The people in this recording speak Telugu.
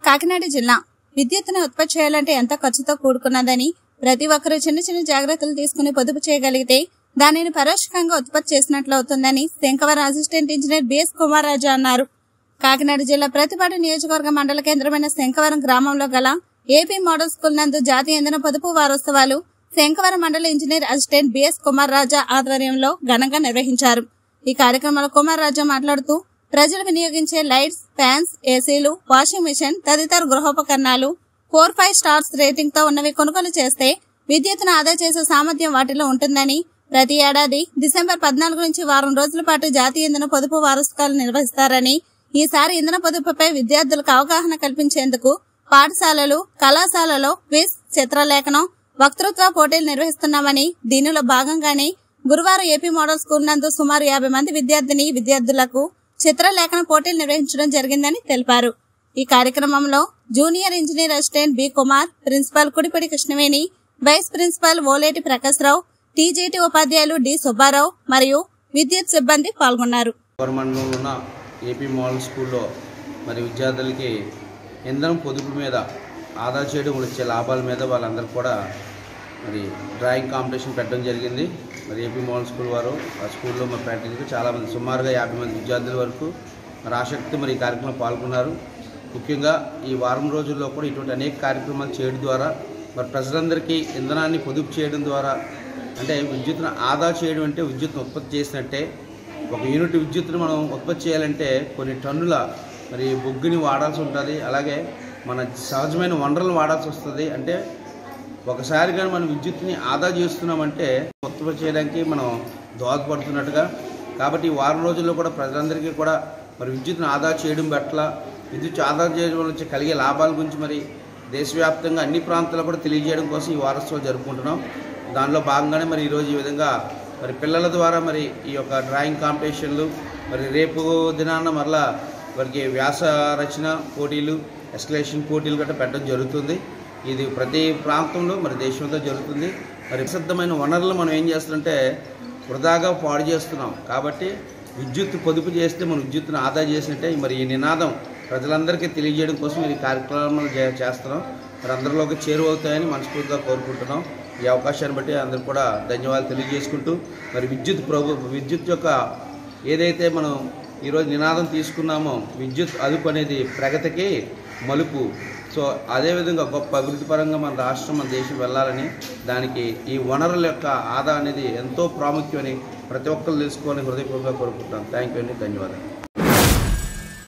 కాకినాడ జిల్లా విద్యుత్తును ఉత్పత్తి చేయాలంటే ఎంతో ఖర్చుతో కూడుకున్నదని ప్రతి ఒక్కరూ చిన్న చిన్న జాగ్రత్తలు తీసుకుని పొదుపు చేయగలిగితే దానిని పరోక్షంగా ఉత్పత్తి చేసినట్లు అవుతుందని Shankavaram assistant engineer BS Kumar Raju అన్నారు కాకినాడ జిల్లా ప్రతిపాడు నియోజకవర్గ మండల కేంద్రమైన శంకవరం గ్రామంలో గల ఏపీ మోడల్ స్కూల్ నందు జాతీయ ఇంధన పొదుపు వారోత్సవాలు శంకవరం మండల engineer assistant BS Kumar Raja ఆధ్వర్యంలో ఘనంగా నిర్వహించారు ఈ కార్యక్రమంలో కుమార్ రాజా మాట్లాడుతూ ప్రజలు వినియోగించే లైట్స్ ఫ్యాన్స్ ఏసీలు వాషింగ్ మిషన్ తదితర గృహోపకరణాలు ఫోర్ ఫైవ్ స్టార్స్ రేటింగ్ తో ఉన్నవి కొనుగోలు చేస్తే విద్యుత్తును ఆదా చేసే సామర్థ్యం వాటిలో ఉంటుందని ప్రతి ఏడాది డిసెంబర్ పద్నాలుగు నుంచి వారం రోజుల పాటు జాతీయ ఇంధన పొదుపు వారోత్సవాలు నిర్వహిస్తారని ఈసారి ఇంధన పొదుపుపై విద్యార్థులకు అవగాహన కల్పించేందుకు పాఠశాలలు కళాశాలలో క్విజ్ చిత్రలేఖనం వక్తృత్వ పోటీలు నిర్వహిస్తున్నామని దీనిలో భాగంగానే గురువారం ఏపీ మోడల్ స్కూల్ నందు సుమారు యాభై మంది విద్యార్థిని విద్యార్థులకు చిత్రలేఖన పోటీలు నిర్వహించడం జరిగిందని తెలిపారు ఈ కార్యక్రమంలో junior engineer assistant B Kumar principal Kudipadi Krishnaveni vice principal Oleti Prakash Rao TGT ఉపాధ్యాయులు డి సుబ్బారావు మరియు విద్యుత్ సిబ్బంది పాల్గొన్నారు గవర్నమెంట్లో ఉన్న ఏపీ మోడల్ స్కూల్లో మరి విద్యార్థులకి ఇంధనం పొదుపు మీద ఆదా చేయడం వచ్చే లాభాల మీద వాళ్ళందరూ కూడా మరి డ్రాయింగ్ కాంపిటీషన్ పెట్టడం జరిగింది మరి ఏపీ మోడల్ స్కూల్ వారు ఆ స్కూల్లో మరి పెట్టడానికి చాలామంది సుమారుగా యాభై మంది విద్యార్థుల వరకు మరి ఆసక్తి మరి ఈ కార్యక్రమంలో పాల్గొన్నారు ముఖ్యంగా ఈ వారం రోజుల్లో కూడా ఇటువంటి అనేక కార్యక్రమాలు చేయడం ద్వారా మరి ప్రజలందరికీ ఇంధనాన్ని పొదుపు చేయడం ద్వారా అంటే విద్యుత్తును ఆదా చేయడం అంటే విద్యుత్తును ఉత్పత్తి చేసినట్టే ఒక యూనిట్ విద్యుత్తును మనం ఉత్పత్తి చేయాలంటే కొన్ని టన్నుల మరి బొగ్గుని వాడాల్సి ఉంటుంది అలాగే మన సహజమైన వనరులను వాడాల్సి వస్తుంది అంటే ఒకసారి కానీ మనం విద్యుత్తుని ఆదా చేస్తున్నామంటే ఉత్పత్తి చేయడానికి మనం దోహదపడుతున్నట్టుగా కాబట్టి ఈ వారం రోజుల్లో కూడా ప్రజలందరికీ కూడా మరి విద్యుత్తును ఆదా చేయడం పట్ల విద్యుత్ ఆదా చేయడం వల్ల వచ్చే కలిగే లాభాల గురించి మరి దేశవ్యాప్తంగా అన్ని ప్రాంతాల్లో కూడా తెలియజేయడం కోసం ఈ వారోత్సవాలు జరుపుకుంటున్నాం దానిలో భాగంగానే మరి ఈరోజు ఈ విధంగా మరి పిల్లల ద్వారా మరి ఈ యొక్క డ్రాయింగ్ కాంపిటీషన్లు మరి రేపు దినాన మరలా వారికి వ్యాస రచన పోటీలు ఎస్కలేషన్ పోటీలు గట్రా పెట్టడం జరుగుతుంది ఇది ప్రతి ప్రాంతంలో మరి దేశంలో జరుగుతుంది మరి ప్రసిద్ధమైన వనరులు మనం ఏం చేస్తుంటే వృధాగా పాడు చేస్తున్నాం కాబట్టి విద్యుత్ పొదుపు చేస్తే మనం విద్యుత్తును ఆదా చేసినట్టే మరి ఈ నినాదం ప్రజలందరికీ తెలియజేయడం కోసం ఈ కార్యక్రమాలు చే- చేస్తున్నాం మరి అందరిలోకి చేరువవుతాయని మనస్ఫూర్తిగా కోరుకుంటున్నాం ఈ అవకాశాన్ని బట్టి అందరూ కూడా ధన్యవాదాలు తెలియజేసుకుంటూ మరి విద్యుత్ ప్రభు విద్యుత్ యొక్క ఏదైతే మనం ఈరోజు నినాదం తీసుకున్నామో విద్యుత్ అదుపు అనేది ప్రగతికి మలుపు సో అదేవిధంగా గొప్ప అభివృద్ధి పరంగా మన రాష్ట్రం మన దేశం వెళ్ళాలని దానికి ఈ వనరుల యొక్క ఆదా అనేది ఎంతో ప్రాముఖ్యమని ప్రతి ఒక్కరు తెలుసుకోవాలని హృదయపూర్వకంగా కోరుకుంటున్నాను థ్యాంక్ యూ అండి ధన్యవాదాలు